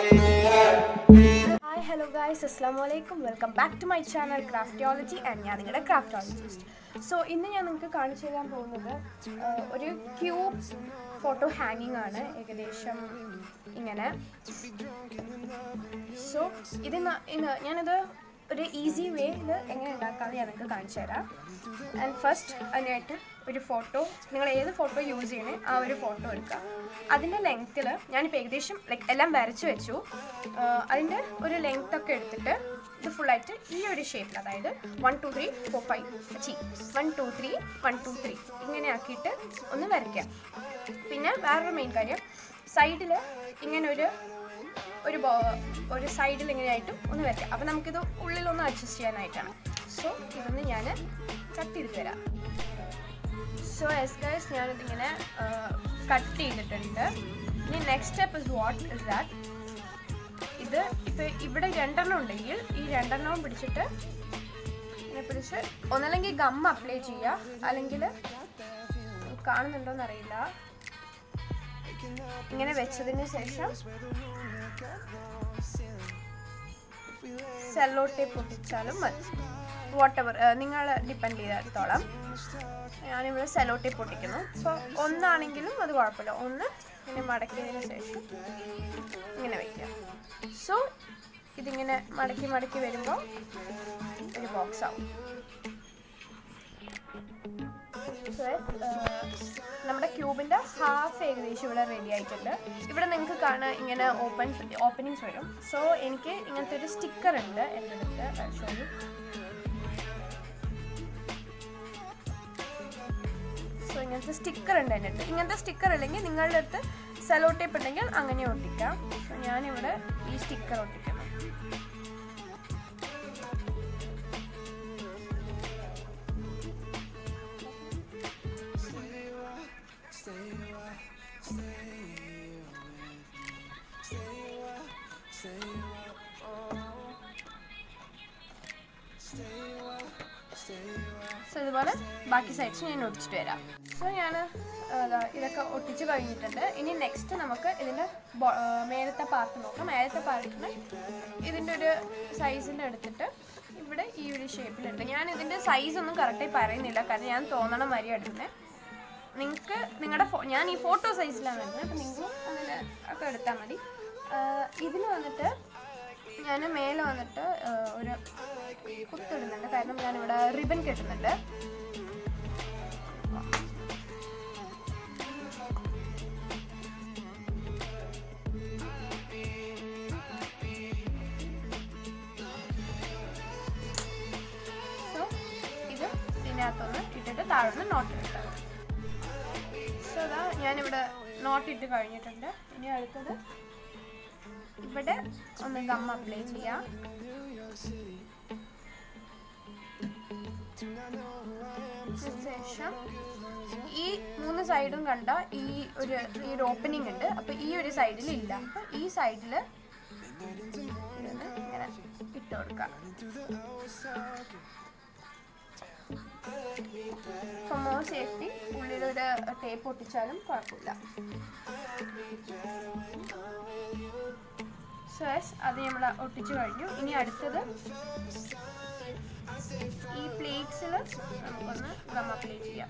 hi hello guys അസ്സാം വലൈക്കും welcome back to my channel Craftology and ഞാൻ നിങ്ങളുടെ ക്രാഫ്റ്റോളജിസ്റ്റ് സോ ഇന്ന് ഞാൻ നിങ്ങൾക്ക് കാണിച്ചു തരാൻ പോകുന്നത് ആ, ഒരു ക്യൂബ് ഫോട്ടോ ഹാങ്ങിങ് ആണ് ഏകദേശം ഇങ്ങനെ സോ ഇത് ന- ഇന്ന് ഞാനത് ഒരു ഈസി വേയിൽ എങ്ങനെ ഉണ്ടാക്കാമെന്ന് ഞാൻ നിങ്ങൾക്ക് കാണിച്ചു തരാം ആൻഡ് ഫസ്റ്റ് അതിനായിട്ട് ഒരു ഫോട്ടോ നിങ്ങൾ ഏത് ഫോട്ടോ യൂസ് ചെയ്യണേ ആ ഒരു ഫോട്ടോ എടുക്കുക അതിൻ്റെ ലെങ്ത്തിൽ ഞാനിപ്പോൾ ഏകദേശം ലൈക്ക് എല്ലാം വരച്ച് വെച്ചു അതിൻ്റെ ഒരു ലെങ്ത് ഒക്കെ എടുത്തിട്ട് ഇത് ഫുള്ളായിട്ട് ഈ ഒരു ഷേപ്പിൽ അതായത് one two three four five ചി one two three one two three ഇങ്ങനെ ആക്കിയിട്ട് ഒന്ന് വരയ്ക്കാം പിന്നെ വേറൊരു മെയിൻ കാര്യം സൈഡിൽ ഇങ്ങനെ ഒരു ഒരു ബോ ഒരു സൈഡിൽ ഇങ്ങനെയായിട്ടും ഒന്ന് വരയ്ക്കാം അപ്പോൾ നമുക്കിത് ഉള്ളിലൊന്ന് അഡ്ജസ്റ്റ് ചെയ്യാനായിട്ടാണ് സോ ഇതൊന്ന് ഞാൻ കട്ട് ചെയ്ത് തരാം സോ എസ് ഗൈസ് ഞാനിതിങ്ങനെ കട്ട് ചെയ്തിട്ടുണ്ട് ഇനി next step is what is that ഇത് ഇപ്പോൾ ഇവിടെ രണ്ടെണ്ണം ഉണ്ടെങ്കിൽ ഈ രണ്ടെണ്ണവും പിടിച്ചിട്ട് ഇങ്ങനെ പിടിച്ച് ഒന്നല്ലെങ്കിൽ ഗം അപ്ലൈ ചെയ്യുക അല്ലെങ്കിൽ കാണുന്നുണ്ടോയെന്ന് അറിയില്ല ഇങ്ങനെ വെച്ചതിന് ശേഷം സെല്ലോ ടേപ്പ് ഒട്ടിച്ചാലും മതി വാട്ട് എവർ നിങ്ങൾ ഡിപ്പെൻഡ് ചെയ്തെടുത്തോളം ഞാനിവിടെ സെല്ലോ ടേപ്പ് ഒട്ടിക്കുന്നു അപ്പോൾ ഒന്നാണെങ്കിലും അത് കുഴപ്പമില്ല ഒന്ന് ഇങ്ങനെ മടക്കിയതിന് ശേഷം ഇങ്ങനെ വയ്ക്കുക സോ ഇതിങ്ങനെ മടക്കി മടക്കി വരുമ്പോൾ ഒരു ബോക്സ് ആവും So, ഏർ, നമ്മുടെ ക്യൂബിൻ്റെ ഹാഫ് ഏകദേശം ഇവിടെ റെഡി ആയിട്ടുണ്ട് ഇവിടെ നിങ്ങൾക്ക് കാണാൻ ഇങ്ങനെ ഓപ്പൺ ഓപ്പണിങ്സ് വരും സോ എനിക്ക് ഇങ്ങനത്തെ ഒരു സ്റ്റിക്കർ ഉണ്ട് എൻ്റെ അടുത്ത് ഷോ സോ ഇങ്ങനത്തെ സ്റ്റിക്കർ ഉണ്ട് എൻ്റെ അടുത്ത് ഇങ്ങനത്തെ സ്റ്റിക്കർ അല്ലെങ്കിൽ നിങ്ങളുടെ അടുത്ത് സെലോ ടേപ്പ് ഉണ്ടെങ്കിൽ അങ്ങനെ ഒട്ടിക്കാം സോ ഞാനിവിടെ ഈ സ്റ്റിക്കർ ഒട്ടിക്കുന്നു സോ ഇതുപോലെ ബാക്കി സൈഡ്സ് ഞാൻ ഒട്ടിച്ചിട്ട് വരാം സോ ഞാൻ ഇതൊക്കെ ഒട്ടിച്ച് കഴിഞ്ഞിട്ടുണ്ട് ഇനി നെക്സ്റ്റ് നമുക്ക് ഇതിൻ്റെ ബോ- ആ, മേലത്തെ പാർട്ട് നോക്കാം മേലത്തെ പാർട്ടിന് ഇതിൻ്റെ ഒരു സൈസിൻ്റെ എടുത്തിട്ട് ഇവിടെ ഈ ഒരു ഷേപ്പിലുണ്ട് ഞാൻ ഇതിൻ്റെ സൈസ് ഒന്നും കറക്റ്റായി പറയുന്നില്ല കാരണം ഞാൻ തോന്നണ മാതിരി എടുക്കുന്നത് നിങ്ങൾക്ക് നിങ്ങളുടെ ഫോ ഞാൻ ഈ ഫോട്ടോ സൈസിലാണ് എടുക്കുന്നത് അപ്പം നിങ്ങൾ അങ്ങനെ ഒക്കെ എടുത്താൽ മതി ഇതിൽ വന്നിട്ട് ഞാൻ മേലെ വന്നിട്ട് ആ, ഒരു കുത്തിടുന്നുണ്ട് കാരണം ഞാനിവിടെ റിബൺ കെട്ടുന്നുണ്ട് സോ ഇത് ഇതിനകത്തൊന്ന് ഇട്ടിട്ട് താഴെ നോട്ട് ഇട്ടത് സോ അതാ ഞാനിവിടെ നോട്ട് ഇട്ട് കഴിഞ്ഞിട്ടുണ്ട് ഇനി അടുത്തത് ഇവിടെ ഒന്ന് ഗം അപ്ലൈ ചെയ്യാം ശേഷം ഈ മൂന്ന് സൈഡും കണ്ട ഈ ഒരു ഈ ഒരു ഓപ്പണിംഗ് ഉണ്ട് അപ്പൊ ഈ ഒരു സൈഡിൽ ഇല്ല അപ്പൊ ഈ സൈഡിൽ ഇങ്ങനെ ഇട്ട് കൊടുക്കാം ഫോർ മോർ സേഫ്റ്റി ഉള്ളിലൊരു ടേപ്പ് ഒട്ടിച്ചാലും കുഴപ്പമില്ല സോ അത് നമ്മൾ ഒട്ടിച്ചു കഴിഞ്ഞു ഇനി അടുത്തത് ഈ പ്ലേറ്റ്സിൽ നമുക്കൊന്ന് ഗം അപ്ലൈ ചെയ്യാം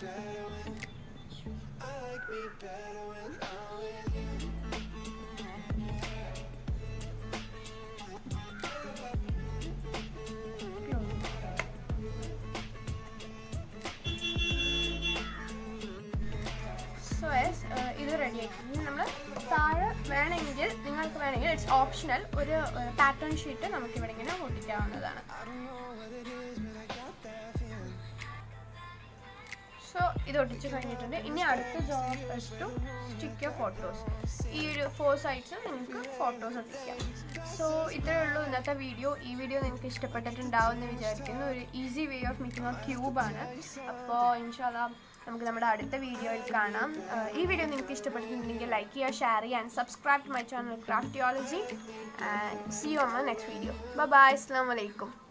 സോ എസ് ഇത് റെഡി ആക്കി നമ്മൾ താഴെ വേണമെങ്കിൽ നിങ്ങൾക്ക് വേണമെങ്കിൽ ഇറ്റ്സ് ഓപ്ഷണൽ ഒരു പാറ്റേൺ ഷീറ്റ് നമുക്ക് ഇവിടെ ഇങ്ങനെ ഒട്ടിക്കാവുന്നതാണ് സോ ഇത് ഒട്ടിച്ച് കഴിഞ്ഞിട്ടുണ്ട് ഇനി അടുത്ത job is to stick photos ഈ ഒരു ഫോർ സൈഡ്സ് നിങ്ങൾക്ക് ഫോട്ടോസ് ഒട്ടിക്കാം സോ ഇത്രയേ ഉള്ളൂ ഇന്നത്തെ വീഡിയോ ഈ വീഡിയോ നിങ്ങൾക്ക് ഇഷ്ടപ്പെട്ടിട്ടുണ്ടാവും എന്ന് വിചാരിക്കുന്നു ഒരു easy way of making a ക്യൂബാണ് അപ്പോൾ ഇൻഷാല്ല നമുക്ക് നമ്മുടെ അടുത്ത വീഡിയോയിൽ കാണാം ആഹ് ഈ വീഡിയോ നിങ്ങൾക്ക് ഇഷ്ടപ്പെട്ടിട്ടുണ്ടെങ്കിൽ ലൈക്ക് ചെയ്യുക ഷെയർ ചെയ്യുക and subscribe to my channel Craftiology and see you on my next video bye അസ്സാം വലൈക്കും